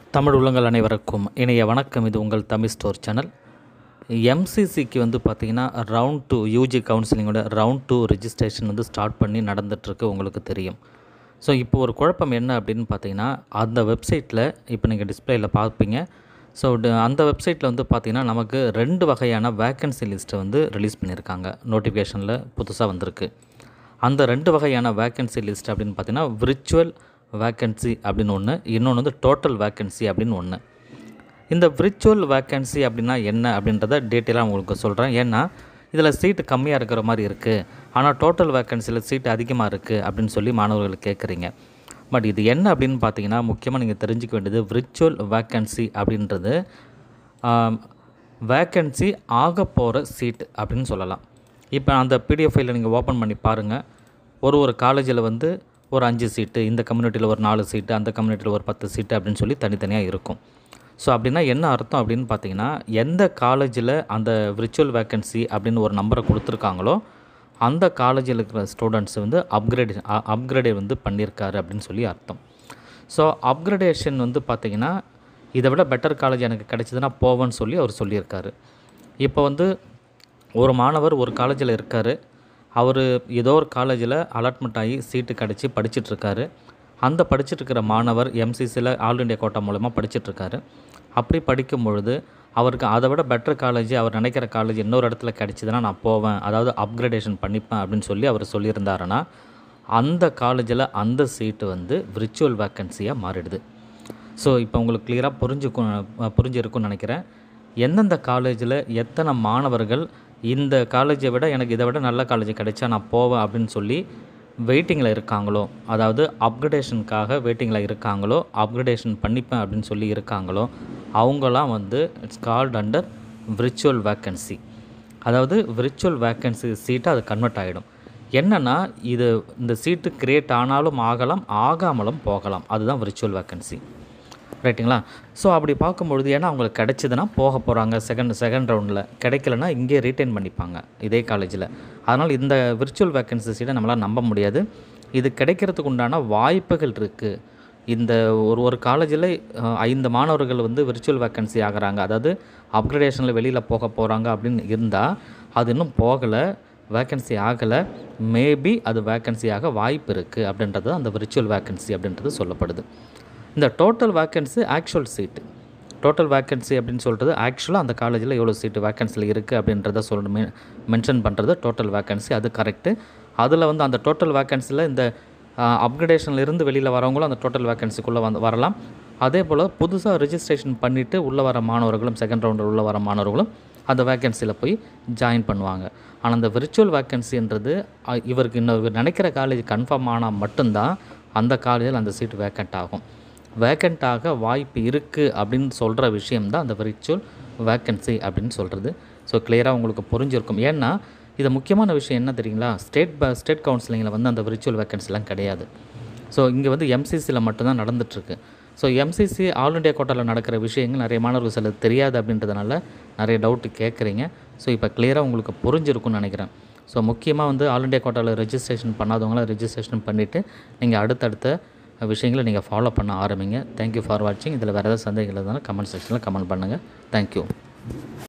தமிழ் உள்ளங்கள் அனைவருக்கும் இணைய வணக்கம் இது உங்கள் தமிழ் ஸ்டோர் சேனல் எம்சிசிக்கு வந்து பார்த்திங்கன்னா ரவுண்ட் டூ யூஜி கவுன்சிலிங்கோட ரவுண்ட் டூ ரெஜிஸ்ட்ரேஷன் வந்து ஸ்டார்ட் பண்ணி நடந்துகிட்ருக்கு உங்களுக்கு தெரியும் ஸோ இப்போ ஒரு குழப்பம் என்ன அப்படின்னு பார்த்தீங்கன்னா அந்த வெப்சைட்டில் இப்போ நீங்கள் டிஸ்பிளேயில் பார்ப்பீங்க ஸோ அந்த வெப்சைட்டில் வந்து பார்த்திங்கன்னா நமக்கு ரெண்டு வகையான வேக்கன்சி லிஸ்ட்டை வந்து ரிலீஸ் பண்ணியிருக்காங்க நோட்டிஃபிகேஷனில் புதுசாக வந்திருக்கு அந்த ரெண்டு வகையான வேக்கன்சி லிஸ்ட் அப்படின்னு பார்த்தீங்கன்னா விர்ச்சுவல் வேக்கன்சி அப்படின்னு ஒன்று இன்னொன்று வந்து டோட்டல் வேக்கன்சி அப்படின்னு ஒன்று இந்த விர்ச்சுவல் வேக்கன்சி அப்படின்னா என்ன அப்படின்றத டீட்டெயிலாக உங்களுக்கு சொல்கிறேன் ஏன்னா இதில் சீட்டு கம்மியாக இருக்கிற மாதிரி இருக்குது ஆனால் டோட்டல் வேக்கன்சியில் சீட்டு அதிகமாக இருக்குது அப்படின்னு சொல்லி மாணவர்கள் கேட்குறீங்க பட் இது என்ன அப்படின்னு பார்த்தீங்கன்னா முக்கியமாக நீங்கள் தெரிஞ்சுக்க வேண்டியது விர்ச்சுவல் வேக்கன்சி அப்படின்றது வேக்கன்சி ஆக போகிற சீட் அப்படின்னு சொல்லலாம் இப்போ அந்த பிடிஎஃப் ஃபைலை நீங்கள் ஓப்பன் பண்ணி பாருங்கள் ஒரு ஒரு காலேஜில் வந்து ஒரு அஞ்சு சீட்டு இந்த கம்யூனிட்டியில் ஒரு நாலு சீட்டு அந்த கம்யூனிட்டியில் ஒரு பத்து சீட்டு அப்படின்னு சொல்லி தனித்தனியாக இருக்கும் ஸோ அப்படின்னா என்ன அர்த்தம் அப்படின்னு பார்த்தீங்கன்னா எந்த காலேஜில் அந்த விர்ச்சுவல் வேக்கன்சி அப்படின்னு ஒரு நம்பரை கொடுத்துருக்காங்களோ அந்த காலேஜில் இருக்கிற ஸ்டூடெண்ட்ஸ் வந்து அப்கிரேட் அப்கிரேட் வந்து பண்ணியிருக்காரு அப்படின்னு சொல்லி அர்த்தம் ஸோ அப்கிரேடேஷன் வந்து பார்த்திங்கன்னா இதை விட பெட்டர் காலேஜ் எனக்கு கிடைச்சதுன்னா போவேன்னு சொல்லி அவர் சொல்லியிருக்காரு இப்போ வந்து ஒரு மாணவர் ஒரு காலேஜில் இருக்கார் அவர் ஏதோ ஒரு காலேஜில் அலாட்மெண்ட் ஆகி சீட்டு கிடச்சி படிச்சிட்ருக்காரு அந்த படிச்சிட்ருக்கிற மாணவர் எம்சிசியில் ஆல் இண்டியா கோட்டா மூலமாக படிச்சிட்ருக்காரு அப்படி படிக்கும் பொழுது அவருக்கு அதை விட பெட்டர் காலேஜ் அவர் நினைக்கிற காலேஜ் இன்னொரு இடத்துல கிடச்சிதுன்னா நான் போவேன் அதாவது அப்கிரேடேஷன் பண்ணிப்பேன் அப்படின்னு சொல்லி அவர் சொல்லியிருந்தாருன்னா அந்த காலேஜில் அந்த சீட்டு வந்து விர்ச்சுவல் வேக்கன்சியாக மாறிடுது ஸோ இப்போ உங்களுக்கு கிளியராக புரிஞ்சுக்கும் புரிஞ்சிருக்கும்னு நினைக்கிறேன் எந்தெந்த காலேஜில் எத்தனை மாணவர்கள் இந்த காலேஜை விட எனக்கு இதை விட நல்ல காலேஜ் கிடைச்சா நான் போவேன் அப்படின்னு சொல்லி வெயிட்டிங்கில் இருக்காங்களோ அதாவது அப்கிரேடேஷனுக்காக வெயிட்டிங்கில் இருக்காங்களோ அப்கிரேடேஷன் பண்ணிப்பேன் அப்படின்னு சொல்லி இருக்காங்களோ அவங்களாம் வந்து it's called under virtual vacancy அதாவது விர்ச்சுவல் வேக்கன்சி சீட்டு அது கன்வெர்ட் ஆகிடும் என்னென்னா இது இந்த சீட்டு க்ரியேட் ஆனாலும் ஆகலாம் ஆகாமலும் போகலாம் அதுதான் விர்ச்சுவல் வேக்கன்சி ரைட்டுங்களா ஸோ அப்படி பார்க்கும்பொழுது ஏன்னா அவங்களுக்கு கிடைச்சதுன்னா போக போகிறாங்க செகண்ட் செகண்ட் ரவுண்டில் கிடைக்கலனா இங்கேயே ரீட்டைன் பண்ணிப்பாங்க இதே காலேஜில் அதனால் இந்த விர்ச்சுவல் வேக்கன்சி சீட்டை நம்மளால் நம்ப முடியாது இது கிடைக்கிறதுக்கு உண்டான வாய்ப்புகள் இருக்குது இந்த ஒரு ஒரு காலேஜில் ஐந்து மாணவர்கள் வந்து விர்ச்சுவல் வேக்கன்சி ஆகிறாங்க அதாவது அப்கிரேடேஷனில் வெளியில் போக போகிறாங்க அப்படின்னு இருந்தால் அது இன்னும் போகலை வேக்கன்சி ஆகலை மேபி அது வேக்கன்சி ஆக வாய்ப்பு இருக்குது அப்படின்றது அந்த விர்ச்சுவல் வேக்கன்சி அப்படின்றது சொல்லப்படுது இந்த total vacancy actual seat total vacancy அப்படின்னு சொல்கிறது ஆக்சுவலாக அந்த காலேஜில் எவ்வளோ சீட்டு வேக்கன்சியில் இருக்குது அப்படின்றத சொல்ல மெ மென்ஷன் பண்ணுறது டோட்டல் வேக்கன்சி அது கரெக்டு அதில் வந்து அந்த டோட்டல் வேக்கன்சியில் இந்த அப்கிரேடேஷன்லேருந்து வெளியில் வரவங்களும் அந்த டோட்டல் வேக்கன்சிக்குள்ளே வந்து வரலாம் அதே போல் புதுசாக ரிஜிஸ்ட்ரேஷன் பண்ணிவிட்டு உள்ளே வர மாணவர்களும் செகண்ட் ரவுண்டில் உள்ளே வர மாணவர்களும் அந்த வேக்கன்சியில் போய் ஜாயின் பண்ணுவாங்க ஆனால் அந்த விர்ச்சுவல் வேக்கன்சின்றது இவருக்கு இன்னும் இவர் நினைக்கிற காலேஜ் கன்ஃபார்ம் ஆனால் மட்டும்தான் அந்த காலேஜில் அந்த சீட் வேக்கண்ட் ஆகும் வேக்கண்ட்டாக வாய்ப்பு இருக்குது அப்படின்னு சொல்கிற விஷயம்தான் அந்த விர்ச்சுவல் வேக்கன்சி அப்படின்னு சொல்கிறது ஸோ கிளியராக உங்களுக்கு புரிஞ்சிருக்கும் ஏன்னா இது முக்கியமான விஷயம் என்ன தெரியுங்களா ஸ்டேட் ப ஸ்டேட் கவுன்சிலிங்கில் வந்து அந்த விர்ச்சுவல் வேக்கன்சிலாம் கிடையாது ஸோ இங்கே வந்து எம்சிசியில் மட்டும்தான் நடந்துகிட்ருக்கு ஸோ எம்சிசி ஆல் இண்டியா கோட்டாவில் நடக்கிற விஷயங்கள் நிறைய மாணவர்கள் சில தெரியாது அப்படின்றதுனால நிறைய டவுட்டு கேட்குறீங்க ஸோ இப்போ கிளியராக உங்களுக்கு புரிஞ்சிருக்கும்னு நினைக்கிறேன் ஸோ முக்கியமாக வந்து ஆல் இண்டியா கோட்டாவில் ரெஜிஸ்ட்ரேஷன் பண்ணாதவங்களாம் ரெஜிஸ்ட்ரேஷன் பண்ணிவிட்டு நீங்கள் அடுத்தடுத்த விஷயங்களை நீங்கள் ஃபாலோ பண்ண ஆரம்பிங்க தேங்க்யூ ஃபார் வாட்சிங் இதில் வேறு ஏதாவது சந்தேகங்கள் இருந்தாலும் கமெண்ட் செக்ஷனில் கமெண்ட் பண்ணுங்கள் தேங்க்யூ